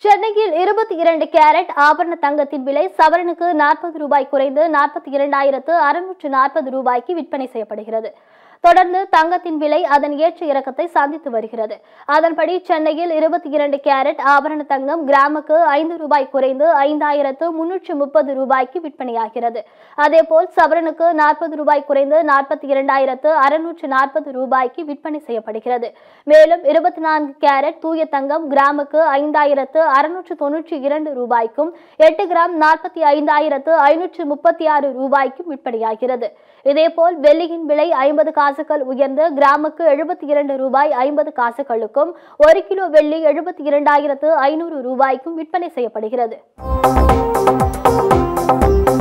சென்னையில் இருபத்தி இரண்டு கேரட் ஆபரண தங்கத்தின் விலை சவரனுக்கு நாற்பது ரூபாய் குறைந்து நாற்பத்தி இரண்டாயிரத்து அறுநூற்று நாற்பது ரூபாய்க்கு விற்பனை செய்யப்படுகிறது தொடர்ந்து தங்கத்தின் விலை அதன் ஏற்ற இறக்கத்தை சந்தித்து வருகிறது அதன்படி சென்னையில் இருபத்தி இரண்டு கேரட் ஆபரண தங்கம் கிராமுக்கு ஐந்து ரூபாய் குறைந்து ஐந்தாயிரத்து முன்னூற்று முப்பது ரூபாய்க்கு விற்பனையாகிறது அதேபோல் சவரனுக்கு நாற்பது ரூபாய் குறைந்து நாற்பத்தி இரண்டாயிரத்து அறுநூற்று நாற்பது ரூபாய்க்கு விற்பனை செய்யப்படுகிறது மேலும் இருபத்தி நான்கு கேரட் தூய தங்கம் கிராமுக்கு ஐந்தாயிரத்து அறுநூற்று தொன்னூற்றி இரண்டு ரூபாய்க்கும் எட்டு கிராம் நாற்பத்தி ஐந்தாயிரத்து ஐநூற்று முப்பத்தி ஆறு ரூபாய்க்கும் விற்பனையாகிறது இதேபோல் வெள்ளியின் விலை ஐம்பது காசுகள் உயர்ந்து கிராமுக்கு எழுபத்தி இரண்டு ரூபாய் ஐம்பது காசுகளுக்கும் ஒரு கிலோ வெள்ளி எழுபத்தி இரண்டாயிரத்து ஐநூறு ரூபாய்க்கும் விற்பனை செய்யப்படுகிறது